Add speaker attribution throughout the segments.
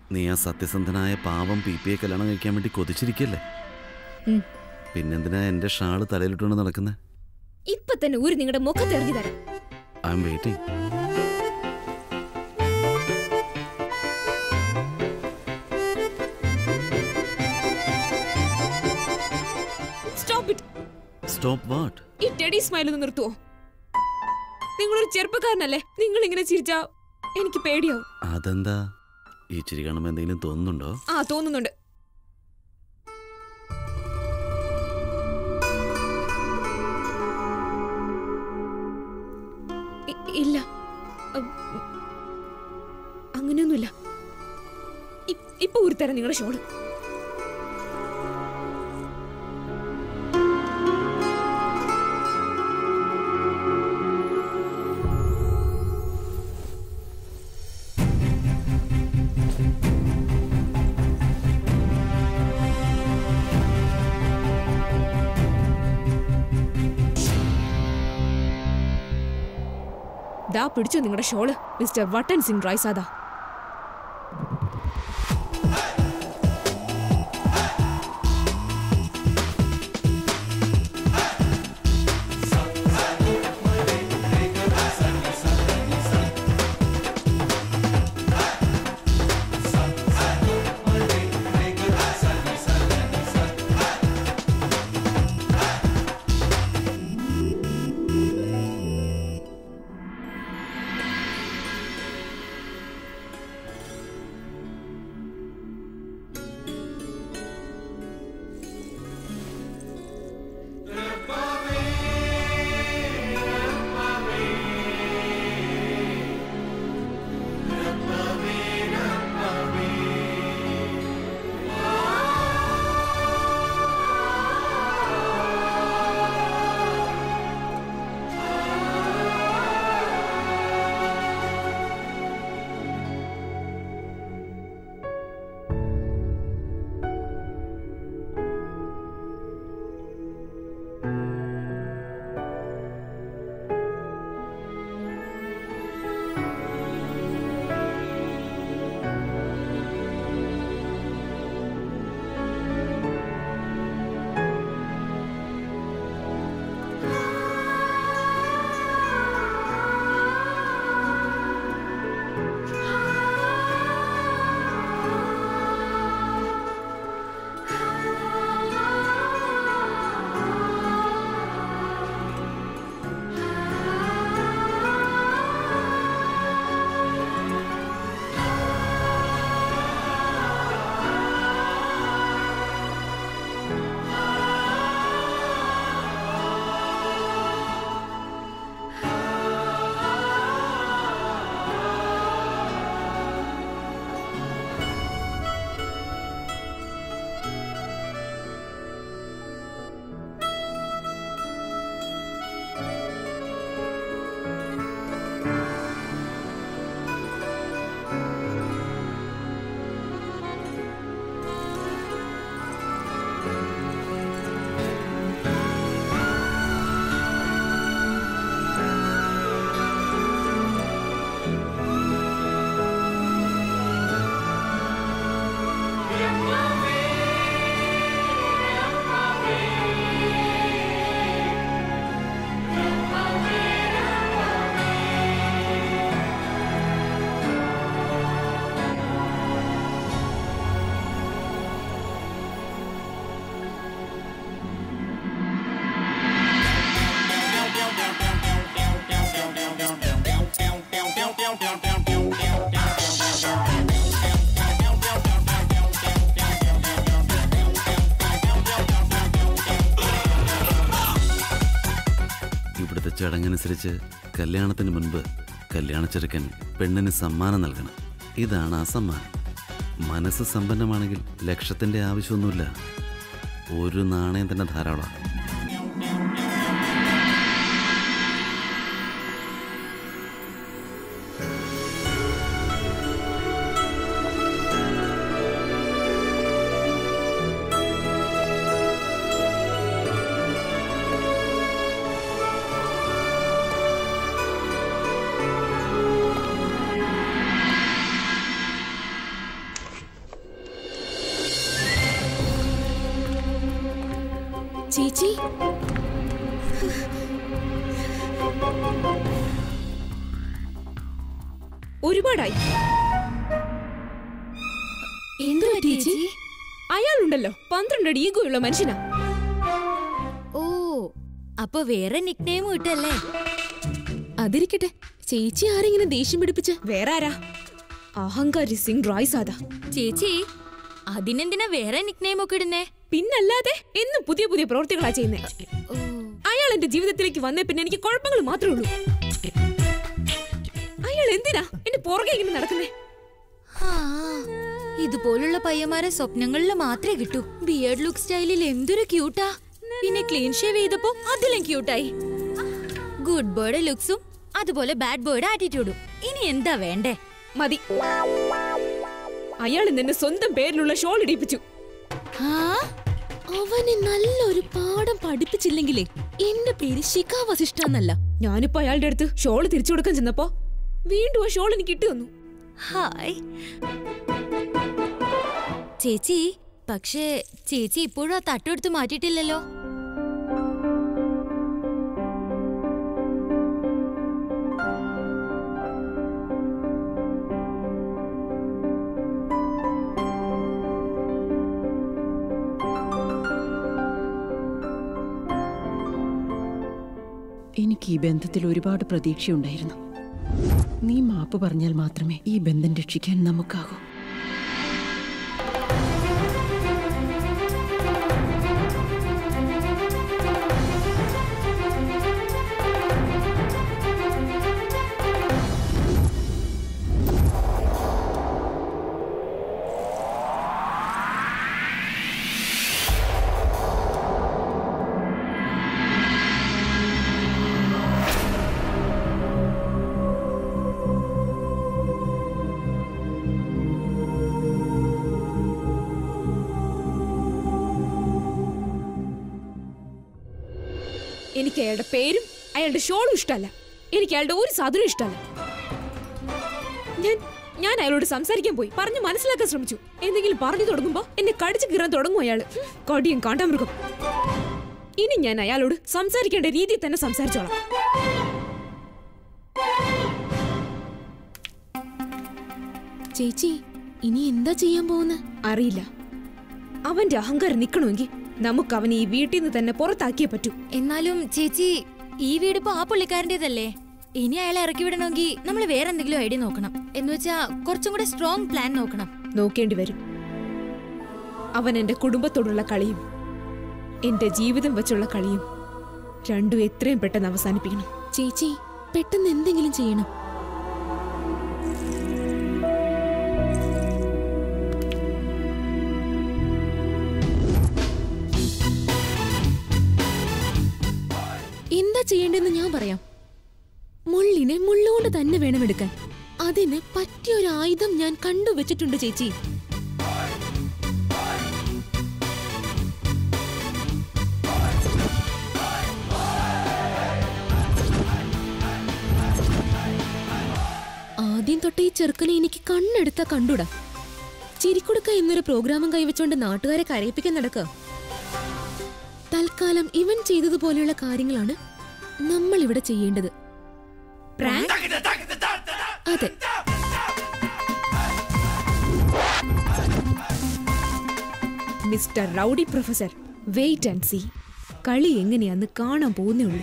Speaker 1: നീ ആ സത്യസന്ധനായ പാവം പി പിയെ കല്യാണം കഴിക്കാൻ വേണ്ടി കൊതിച്ചിരിക്കല്ലേ
Speaker 2: ഉം.
Speaker 1: പിന്നെന്തിനാ എൻ്റെ ഷാള് തലയിലിട്ടുകൊണ്ട് നടക്കുന്നത്
Speaker 2: ഇപ്പൊ തന്നെ ഊരി നിങ്ങളുടെ മുഖത്ത് എറിഞ്ഞു തരാം
Speaker 1: I'm waiting
Speaker 2: stop it
Speaker 1: stop what
Speaker 2: ഈ ടെഡി സ്മൈൽ ഒന്ന് നിർത്തുവോ നിങ്ങളൊരു ചെറുപ്പക്കാരനല്ലേ നിങ്ങൾ ഇങ്ങനെ ചിരിച്ചാ എനിക്ക് പേടിയാവും
Speaker 1: അതെന്താ ഈ ചിരി കാണുമ്പോൾ എന്തെങ്കിലും തോന്നുന്നുണ്ടോ
Speaker 2: ആ തോന്നുന്നുണ്ട് ഇ- ഇല്ല അ- അങ്ങനെയൊന്നുമില്ല ഇ- ഇപ്പൊ ഉരുത്തരാം നിങ്ങളുടെ ഷോള് ദാ പിടിച്ചു നിങ്ങളുടെ ഷോള് മിസ്റ്റർ വട്ടൻ സിംഗ് റൈസാദ
Speaker 1: ഇവിടുത്തെ ചടങ്ങനുസരിച്ച് കല്യാണത്തിന് മുൻപ് കല്യാണ ചെറുക്കൻ പെണ്ണിന് സമ്മാനം നൽകണം ഇതാണ് ആ സമ്മാനം മനസ്സ് സമ്പന്നമാണെങ്കിൽ ലക്ഷത്തിന്റെ ആവശ്യമൊന്നുമില്ല ഒരു നാണയം തന്നെ ധാരാളം
Speaker 3: ചേച്ചി
Speaker 2: ഒരുപാടായി
Speaker 3: എന്തുവാ ചേച്ചി
Speaker 2: അയാളുണ്ടല്ലോ പന്ത്രണ്ട് അടി ഈഗോ ഉള്ള മനുഷ്യനാ
Speaker 3: ഓ അപ്പൊ വേറെ നിക്നെയിം കിട്ടല്ലേ
Speaker 4: അതിരിക്കട്ടെ ചേച്ചി ആരെങ്ങനെ ദേഷ്യം പിടിപ്പിച്ച്
Speaker 2: വേറെ ആരാ അഹങ്കാരി സിംഗ് റായ് സാദാ
Speaker 3: ചേച്ചി അതിനെന്തിനാ വേറെ നിക്നെയിം ഒക്കെ ഇടുന്നേ
Speaker 2: പിന്നല്ലാതെ എന്നും പുതിയ പുതിയ പ്രവൃത്തികളാ ചെയ്യുന്നേ
Speaker 3: ഓ
Speaker 2: അയാൾ എന്റെ ജീവിതത്തിലേക്ക് വന്നേ പിന്നെ എനിക്ക് കുഴപ്പങ്ങൾ മാത്രമേ ഉള്ളൂ അയാൾ എന്തിനാ എന്റെ പുറകെ ഇങ്ങനെ നടക്കുന്നേ
Speaker 3: ആ, ഇതുപോലുള്ള പയ്യന്മാരെ സ്വപ്നങ്ങളിൽ മാത്രമേ കിട്ടൂ ബിയേർഡ് ലുക്ക് സ്റ്റൈലിൽ എന്തൊരു ക്യൂട്ടാ പിന്നെ ക്ലീൻ ഷേവ് ചെയ്തപ്പോ അതിലും ക്യൂട്ടായി ഗുഡ് ബോയുടെ ലുക്സും അതുപോലെ ബാഡ് ബോയുടെ ആറ്റിറ്റ്യൂഡും ഇനി എന്താ വേണ്ടേ
Speaker 2: മതി അയാൾ ഇന്ന് എന്നെ സ്വന്തം പേരിലുള്ള ഷോൾ ഇടിപ്പിച്ചു
Speaker 3: ആ
Speaker 4: അവനെ നല്ലൊരു പാഠം പഠിപ്പിച്ചില്ലെങ്കിലേ എന്റെ പേര് ശിഖ വസിഷ്ഠ എന്നല്ല
Speaker 2: ഞാനിപ്പോ അയാളുടെ അടുത്ത് ഷോൾ തിരിച്ചു കൊടുക്കാൻ ചെന്നപ്പോ വീണ്ടും ആ ഷോൾ എനിക്ക് ഇട്ടു തന്നു
Speaker 3: ഹായ് ചേച്ചി പക്ഷേ ചേച്ചി ഇപ്പോഴും ആ തട്ടെടുത്ത് മാറ്റിയിട്ടില്ലല്ലോ
Speaker 5: എനിക്ക് ഈ ബന്ധത്തിൽ ഒരുപാട് പ്രതീക്ഷയുണ്ടായിരുന്നു നീ മാപ്പ് പറഞ്ഞാൽ മാത്രമേ ഈ ബന്ധം രക്ഷിക്കാൻ നമുക്കാകൂ
Speaker 2: എനിക്ക് അയാളുടെ പേരും അയാളുടെ ഷോളും ഇഷ്ടമല്ല എനിക്ക് അയാളുടെ ഒരു സാധനവും ഇഷ്ടമല്ല ഞാൻ ഞാൻ അയാളോട് സംസാരിക്കാൻ പോയി പറഞ്ഞു മനസ്സിലാക്കാൻ ശ്രമിച്ചു എന്തെങ്കിലും പറഞ്ഞു തുടങ്ങുമ്പോ എന്നെ കടിച്ചു കീറാൻ തുടങ്ങും അയാള് ഹും, കടിയും കാണ്ടാമൃഗം ഇനി ഞാൻ അയാളോട് സംസാരിക്കേണ്ട രീതിയിൽ തന്നെ സംസാരിച്ചോളാം
Speaker 4: ചേച്ചി ഇനി എന്താ ചെയ്യാൻ പോകുന്നത്
Speaker 2: അറിയില്ല അവന്റെ അഹങ്കാരം നിക്കണമെങ്കിൽ നമുക്ക് അവനെ ഈ വീട്ടിൽ നിന്ന് തന്നെ പുറത്താക്കിയേ പറ്റൂ
Speaker 3: എന്നാലും ചേച്ചി ഈ വീട് ഇപ്പൊ ആ പുള്ളിക്കാരൻ്റെതല്ലേ ഇനി അയാളെ ഇറക്കി വിടണമെങ്കിൽ നമ്മൾ വേറെ എന്തെങ്കിലും ഐഡിയ നോക്കണം എന്ന് വെച്ചാ കുറച്ചും കൂടെ സ്ട്രോങ് പ്ലാൻ നോക്കണം
Speaker 2: നോക്കേണ്ടി വരും അവൻ എന്റെ കുടുംബത്തോടുള്ള കളിയും എന്റെ ജീവിതം വെച്ചുള്ള കളിയും രണ്ടും എത്രയും പെട്ടെന്ന് അവസാനിപ്പിക്കണം
Speaker 4: ചേച്ചി പെട്ടെന്ന് എന്തെങ്കിലും ചെയ്യണം എന്താ ചെയ്യേണ്ടതെന്ന് ഞാൻ പറയാം മുള്ളിനെ മുള്ളുകൊണ്ട് തന്നെ വേണം എടുക്കാൻ അതിന് പറ്റിയ ഒരു ആയുധം ഞാൻ കണ്ടുവച്ചിട്ടുണ്ട് ചേച്ചി ആദ്യം തൊട്ടേ ഈ ചെറുക്കനെ എനിക്ക് കണ്ണെടുത്ത കണ്ടുടാ ചിരിക്കൊടുക്ക എന്നൊരു പ്രോഗ്രാമും കൈവച്ചുകൊണ്ട് നാട്ടുകാരെ കരയിപ്പിക്കാൻ നടക്കുക തൽക്കാലം ഇവൻ ചെയ്തതുപോലെയുള്ള കാര്യങ്ങളാണ് നമ്മൾ ഇവിടെ ചെയ്യേണ്ടത് അതെ
Speaker 2: mister rowdy professor wait and see കളി എങ്ങനെയാന്ന് കാണാൻ പോകുന്നേ ഉള്ളൂ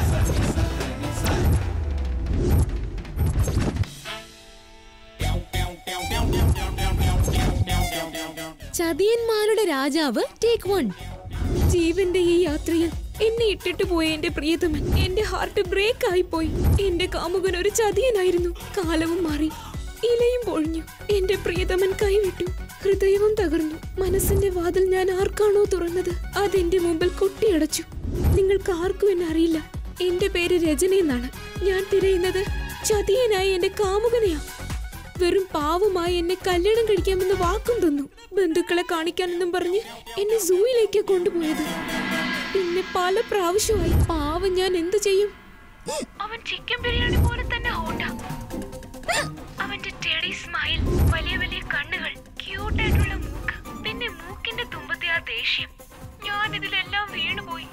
Speaker 4: ചതിയന്മാരുടെ രാജാവ് ടേക്ക് വൺ
Speaker 2: ജീവന്റെ ഈ യാത്രയിൽ എന്നെ ഇട്ടിട്ട് പോയ എന്റെ പ്രിയതമൻ എന്റെ ഹാർട്ട് ബ്രേക്ക് ആയി പോയി എന്റെ കാമുകൻ ഒരു ചതിയനായിരുന്നു കാലവും മാറി ഇലയും പൊഴിഞ്ഞു എന്റെ പ്രിയതമൻ കൈവിട്ടു ഹൃദയവും തകർന്നു മനസ്സിന്റെ വാതിൽ ഞാൻ ആർക്കാണോ തുറന്നത് അതെന്റെ മുമ്പിൽ കൊട്ടിയടച്ചു നിങ്ങൾക്ക് ആർക്കും എന്നെ അറിയില്ല എന്റെ പേര് രചന എന്നാണ് ഞാൻ തിരയുന്നത് ചതിയനായി എന്റെ കാമുകനെയാ വെറും പാവമായി എന്നെ കല്യാണം കഴിക്കാമെന്ന് വാക്കും തന്നു ബന്ധുക്കളെ കാണിക്കാനെന്നും പറഞ്ഞ് എന്നെ സൂയിലേക്ക് കൊണ്ടുപോയത് പിന്നെ പല പ്രാവശ്യമായി പാവം ഞാൻ എന്തു ചെയ്യും
Speaker 6: അവൻ ചിക്കൻ ബിരിയാണി പോലെ തന്നെ ഹോട്ടാ അവന്റെ ടെഡി സ്മൈൽ വലിയ വലിയ കണ്ണുകൾ ക്യൂട്ടായിട്ടുള്ള മൂക്ക് പിന്നെ മൂക്കിന്റെ തുമ്പത്തെ ആ ദേഷ്യം ഞാൻ ഇതിലെല്ലാം വീണുപോയി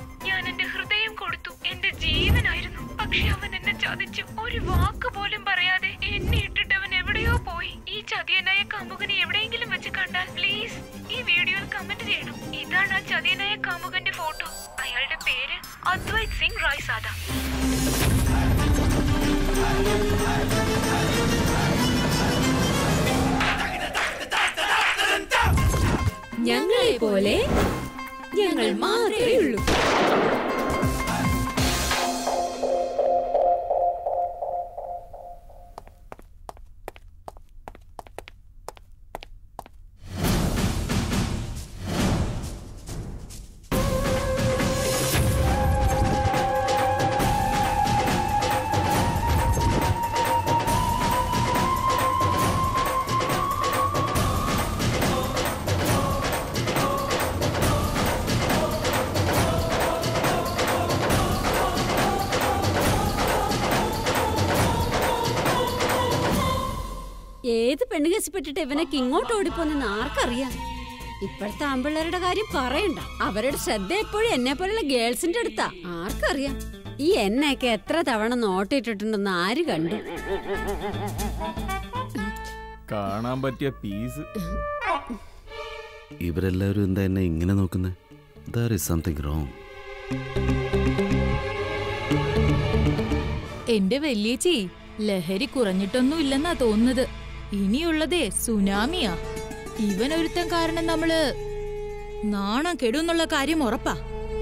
Speaker 6: അയാളുടെ പേര് അദ്വൈത് സിംഗ് റായ് സാദ
Speaker 2: ഞങ്ങളെ പോലെ ഞങ്ങൾ മാത്രമേ ഉള്ളൂ
Speaker 7: ഏത് പെണ്ണുകസിപ്പെട്ടിട്ട് ഇവനൊക്കെ ഇങ്ങോട്ട് ഓടിപ്പോന്നെന്ന് ആർക്കറിയാം ഇപ്പോഴത്തെ ആമ്പിള്ളേരുടെ കാര്യം പറയണ്ട അവരുടെ ശ്രദ്ധ എപ്പോഴും എന്നെ പോലുള്ള ഗേൾസിന്റെ അടുത്താ ആർക്കറിയാം ഈ എന്നെയൊക്കെ എത്ര തവണ നോട്ടിട്ടിട്ടുണ്ടെന്ന് ആര് കണ്ടു
Speaker 8: കാണാൻ പറ്റിയ പീസ്
Speaker 1: ഇവരെല്ലാവരും എന്താ എന്നെ ഇങ്ങനെ നോക്കുന്നത് ദർ ഇസ് സംതിങ് റോങ്
Speaker 4: എന്റെ വല്യേച്ചി ലഹരി കുറഞ്ഞിട്ടൊന്നും ഇല്ലെന്നാ തോന്നുന്നത് ഇനിയുള്ളതേ സുനാമിയാ ഇവൻ ഒരുത്തൻ കാരണം നമ്മള് നാണം കെടുന്നുള്ള കാര്യം ഉറപ്പാ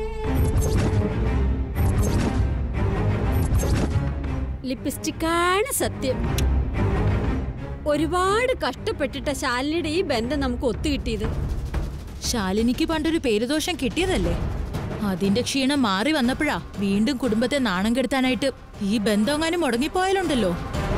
Speaker 7: ലിപ്സ്റ്റിക്കാണ് സത്യം ഒരുപാട് കഷ്ടപ്പെട്ടിട്ട ശാലിനിയുടെ ഈ ബന്ധം നമുക്ക് ഒത്തുകിട്ടിയത്
Speaker 4: ശാലിനിക്ക് പണ്ടൊരു പേരുദോഷം കിട്ടിയതല്ലേ അതിന്റെ ക്ഷീണം മാറി വന്നപ്പോഴാ വീണ്ടും കുടുംബത്തെ നാണം കെടുത്താനായിട്ട് ഈ ബന്ധം എങ്ങാനും മുടങ്ങിപ്പോയാലുണ്ടല്ലോ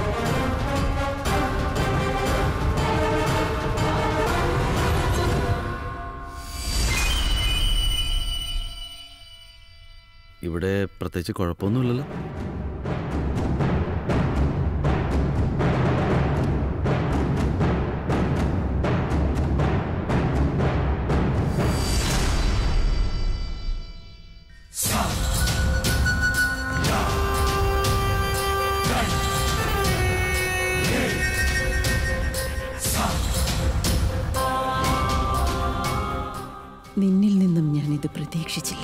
Speaker 1: ഇവിടെ പ്രത്യേകിച്ച് കുഴപ്പമൊന്നുമില്ലല്ലോ
Speaker 5: നിന്നിൽ നിന്നും ഞാനിത് പ്രതീക്ഷിച്ചില്ല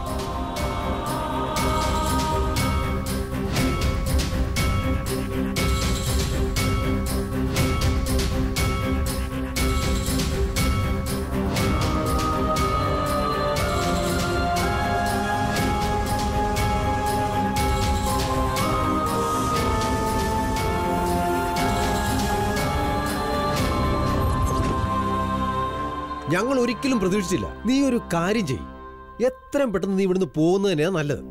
Speaker 9: ഞങ്ങൾ ഒരിക്കലും പ്രതീക്ഷിച്ചില്ല നീ ഒരു കാര്യം ചെയ് എത്രയും പെട്ടെന്ന് നീ ഇവിടുന്ന് പോകുന്നത് തന്നെയാ നല്ലത്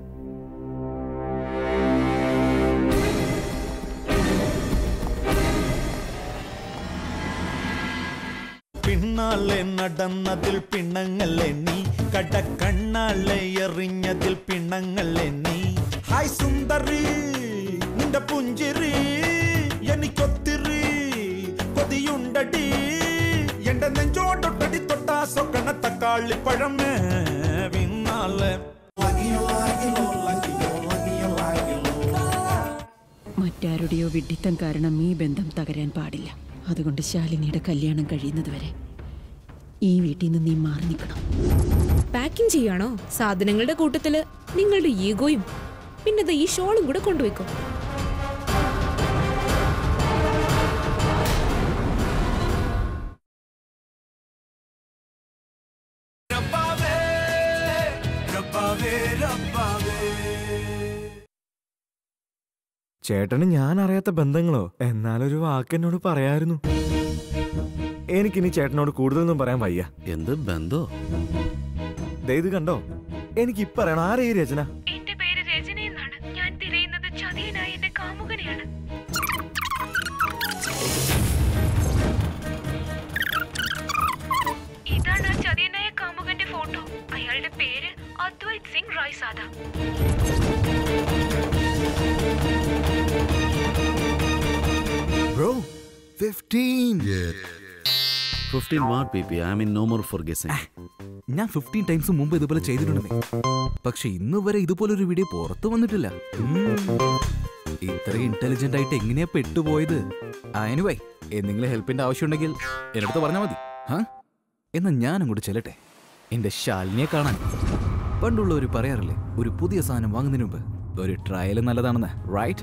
Speaker 10: പിന്നാലെ നടന്നതിൽ പിണങ്ങല്ലേ നീ കടക്കണ്ണാലെ എറിഞ്ഞതിൽ പിണങ്ങല്ലേ നീ ഹായ് സുന്ദരി നിന്റെ പുഞ്ചിരി എനിക്കൊത്തിരി കൊതിയുണ്ടടി എന്റെ നെഞ്ചോട്ടൊട്ടടി തൊട്ടാ സൊക്കണ തക്കാളി പഴമേ പിന്നാലെ
Speaker 5: മറ്റാരുടെയോ വിഡ്ഢിത്തം കാരണം ഈ ബന്ധം തകരാൻ പാടില്ല അതുകൊണ്ട് ശാലിനിയുടെ കല്യാണം കഴിയുന്നതുവരെ ഈ വീട്ടിൽ നിന്ന് നീ മാറി നിൽക്കണം
Speaker 2: പാക്കിംഗ് ചെയ്യാണോ സാധനങ്ങളുടെ കൂട്ടത്തില് നിങ്ങളുടെ ഈഗോയും പിന്നെ ദാ ഈ ഷോളും കൂടെ കൊണ്ടുവയ്ക്കും
Speaker 8: ചേട്ടന് ഞാൻ അറിയാത്ത ബന്ധങ്ങളോ എന്നാലൊരു വാക്ക് എന്നോട് പറയായിരുന്നു എനിക്കിനി ചേട്ടനോട് കൂടുതലൊന്നും പറയാൻ വയ്യ
Speaker 1: എന്ത് ബന്ധോ
Speaker 8: ദേ ഇത് കണ്ടോ എനിക്ക് ഇപ്പൊ അറിയണം ആരാ ഈ രചന
Speaker 6: എന്റെ പേര് രചന എന്നാണ് ഞാൻ തിരയുന്നത് ചതിയനായ എന്റെ കാമുകനെയാണ് ഇതാണ് ആ ചതിയനായ കാമുകന്റെ ഫോട്ടോ അയാളുടെ പേര് Advait Singh Raizada
Speaker 10: bro fifteen
Speaker 1: fifteen what P P I mean no more for guessing
Speaker 11: ഞാൻ ഫിഫ്റ്റീൻ ടൈംസ് മുമ്പ് ഇതുപോലെ ചെയ്തിട്ടുണ്ടെന്നേ പക്ഷെ ഇന്ന് വരെ ഇതുപോലൊരു വീഡിയോ പുറത്തു വന്നിട്ടില്ല ഉം. ഇത്ര ഇന്റലിജന്റ് ആയിട്ട് എങ്ങനെയാ പെട്ടുപോയത് എനിവൈ എന്തെങ്കിലും ഹെൽപ്പിന്റെ ആവശ്യമുണ്ടെങ്കിൽ എന്നടുത്ത് പറഞ്ഞാൽ മതി ഹാ എന്നാ ഞാൻ അങ്ങോട്ട് ചെല്ലട്ടെ എന്റെ ശാലിനിയെ കാണാൻ പണ്ടുള്ളവർ പറയാറില്ലേ ഒരു പുതിയ സാധനം വാങ്ങുന്നതിന് മുമ്പ് ഒരു ട്രയൽ നല്ലതാണെന്ന് റൈറ്റ്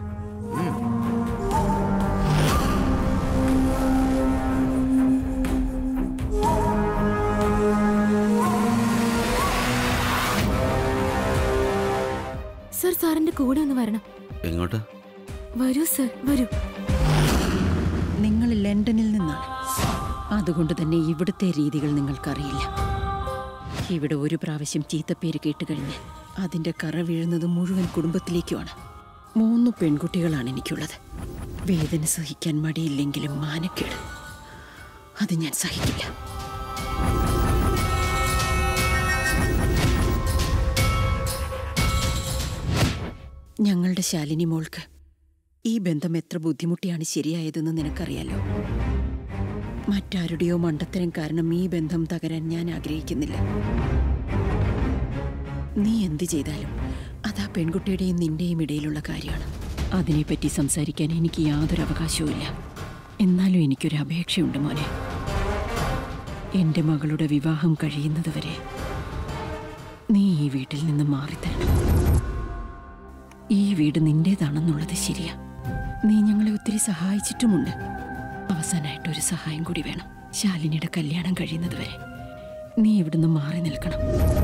Speaker 12: സർ സാറിന്റെ കൂടെ ഒന്ന് വരണം
Speaker 1: എങ്ങോട്ടാ
Speaker 12: വരൂ സർ വരൂ
Speaker 5: നിങ്ങൾ ലണ്ടനിൽ നിന്നാണ് അതുകൊണ്ട് തന്നെ ഇവിടുത്തെ രീതികൾ നിങ്ങൾക്കറിയില്ല ഇവിടെ ഒരു പ്രാവശ്യം ചീത്തപ്പേര് കേട്ടുകഴിഞ്ഞ് അതിന്റെ കറ വീഴുന്നത് മുഴുവൻ കുടുംബത്തിലേക്കുമാണ് മൂന്ന് പെൺകുട്ടികളാണ് എനിക്കുള്ളത് വേദന സഹിക്കാൻ മടിയില്ലെങ്കിലും മാനക്കേട് അത് ഞാൻ സഹിക്കില്ല ഞങ്ങളുടെ ശാലിനി മോൾക്ക് ഈ ബന്ധം എത്ര ബുദ്ധിമുട്ടിയാണ് ശരിയായതെന്ന് നിനക്കറിയാലോ മറ്റാരുടെയോ മണ്ടത്തരം കാരണം ഈ ബന്ധം തകരാൻ ഞാൻ ആഗ്രഹിക്കുന്നില്ല നീ എന്ത് ചെയ്താലും അത് ആ പെൺകുട്ടിയുടെയും നിന്റെയും ഇടയിലുള്ള കാര്യമാണ് അതിനെപ്പറ്റി സംസാരിക്കാൻ എനിക്ക് യാതൊരു അവകാശവുമില്ല എന്നാലും എനിക്കൊരു അപേക്ഷയുണ്ട് മോനെ എന്റെ മകളുടെ വിവാഹം കഴിയുന്നതുവരെ നീ ഈ വീട്ടിൽ നിന്ന് മാറിത്തരണം ഈ വീട് നിന്റേതാണെന്നുള്ളത് ശരിയാ നീ ഞങ്ങളെ ഒത്തിരി സഹായിച്ചിട്ടുമുണ്ട് അവസാനമായിട്ട് ഒരു സഹായം കൂടി വേണം ശാലിനിയുടെ കല്യാണം കഴിയുന്നതുവരെ നീ ഇവിടുന്ന് മാറി നിൽക്കണം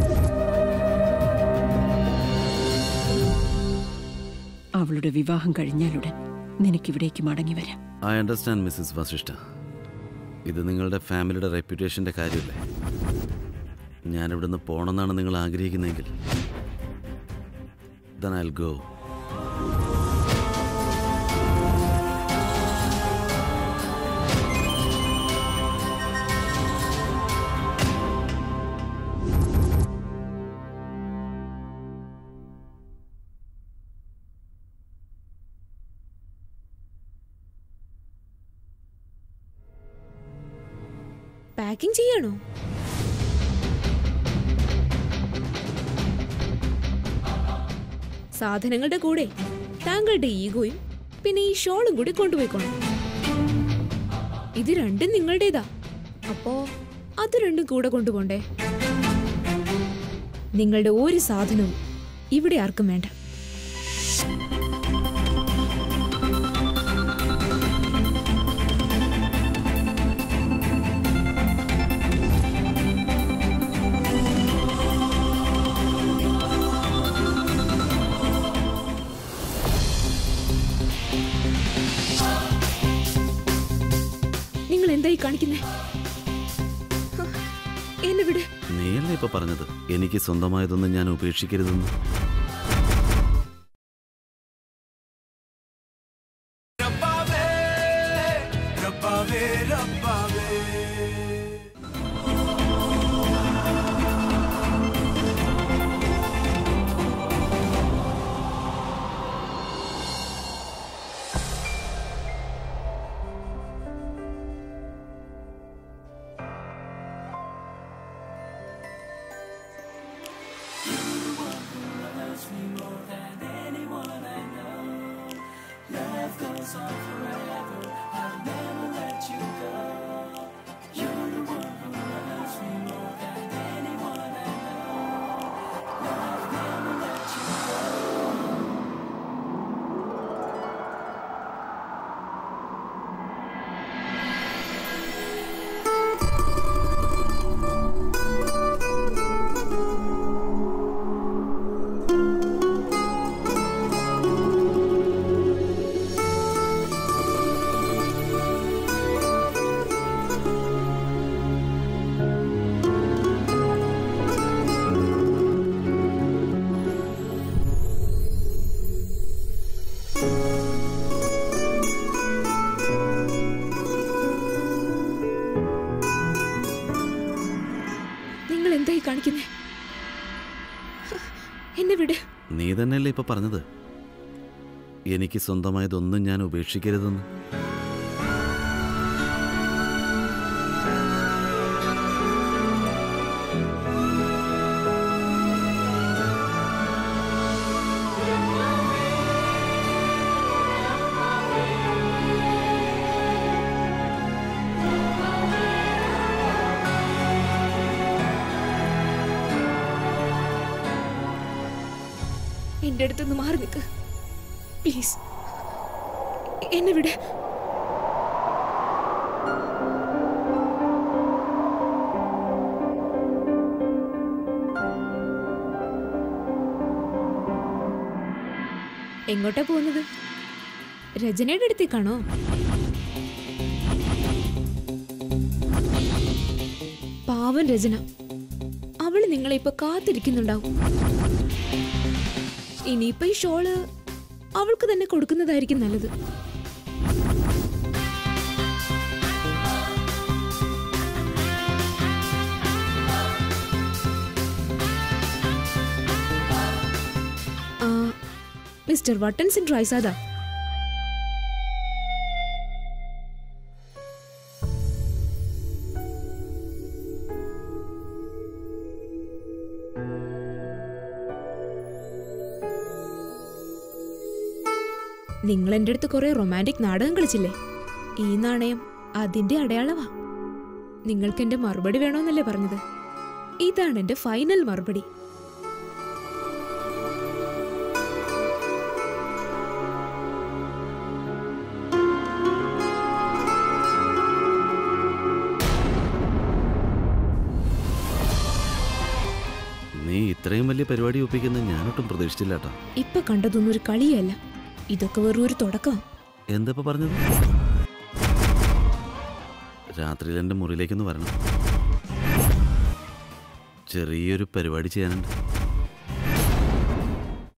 Speaker 5: അവളുടെ വിവാഹം കഴിഞ്ഞാലുടൻ നിനക്കിവിടേക്ക് മടങ്ങി വരാം
Speaker 1: ഐ അണ്ടർസ്റ്റാൻഡ് മിസ്സിസ് വസിഷ്ഠ ഇത് നിങ്ങളുടെ ഫാമിലിയുടെ റെപ്യൂട്ടേഷൻ്റെ കാര്യമല്ലേ ഞാനിവിടുന്ന് പോകണമെന്നാണ് നിങ്ങൾ ആഗ്രഹിക്കുന്നതെങ്കിൽ then I'll go.
Speaker 2: പാക്കിംഗ് ചെയ്യാണോ സാധനങ്ങളുടെ കൂടെ താങ്കളുടെ ഈഗോയും പിന്നെ ഈ ഷോളും കൂടി കൊണ്ടുപോയിക്കോണം ഇത് രണ്ടും നിങ്ങളുടേതാ അപ്പോ അത് രണ്ടും കൂടെ കൊണ്ടുപോണ്ടേ നിങ്ങളുടെ ഒരു സാധനവും ഇവിടെ ആർക്കും വേണ്ട നിങ്ങൾ എന്തായി കാണിക്കുന്നേ ഹ, എന്നെ വിട്
Speaker 1: നീയല്ലേ ഇപ്പൊ പറഞ്ഞത് എനിക്ക് സ്വന്തമായതൊന്നും ഞാൻ ഉപേക്ഷിക്കരുതെന്ന്
Speaker 2: നിങ്ങൾ എന്തായി കാണിക്കുന്നേ ഹ, എന്നെ വിട്
Speaker 1: നീ തന്നെയല്ലേ ഇപ്പൊ പറഞ്ഞത് എനിക്ക് സ്വന്തമായതൊന്നും ഞാൻ ഉപേക്ഷിക്കരുതെന്ന്
Speaker 2: എന്റെ അടുത്തുനിന്ന് മാറി നിൽക്ക് പ്ലീസ് എന്നെ വിടെ എങ്ങോട്ടാ പോകുന്നത് രചനയുടെ അടുത്തേക്കാണോ പാവൻ രചന അവള് നിങ്ങളെ ഇപ്പൊ കാത്തിരിക്കുന്നുണ്ടാവും ഇനിയിപ്പൊ ഈ ഷോള് അവൾക്ക് തന്നെ കൊടുക്കുന്നതായിരിക്കും നല്ലത് ആ, മിസ്റ്റർ വട്ടൻസിൻ ട്രൈസാദാ നിങ്ങൾ എൻ്റെ അടുത്ത് കുറെ റൊമാൻറ്റിക് നാടകം കളിച്ചില്ലേ ഈ നാണയം അതിന്റെ അടയാളമാ നിങ്ങൾക്ക് എന്റെ മറുപടി വേണമെന്നല്ലേ പറഞ്ഞത് ഇതാണ് എന്റെ ഫൈനൽ മറുപടി
Speaker 1: നീ ഇത്രയും വലിയ പരിപാടി ഒപ്പിക്കുന്നത് ഞാനൊട്ടും പ്രതീക്ഷിച്ചില്ല കേട്ടോ
Speaker 2: ഇപ്പൊ കണ്ടതൊന്നും ഒരു കളിയല്ല ഇതൊക്കെ വെറും ഒരു തുടക്കം
Speaker 1: എന്താ ഇപ്പൊ പറഞ്ഞത് രാത്രിയിൽ എൻ്റെ മുറിയിലേക്കൊന്ന് വരണം ചെറിയൊരു പരിപാടി ചെയ്യാനുണ്ട്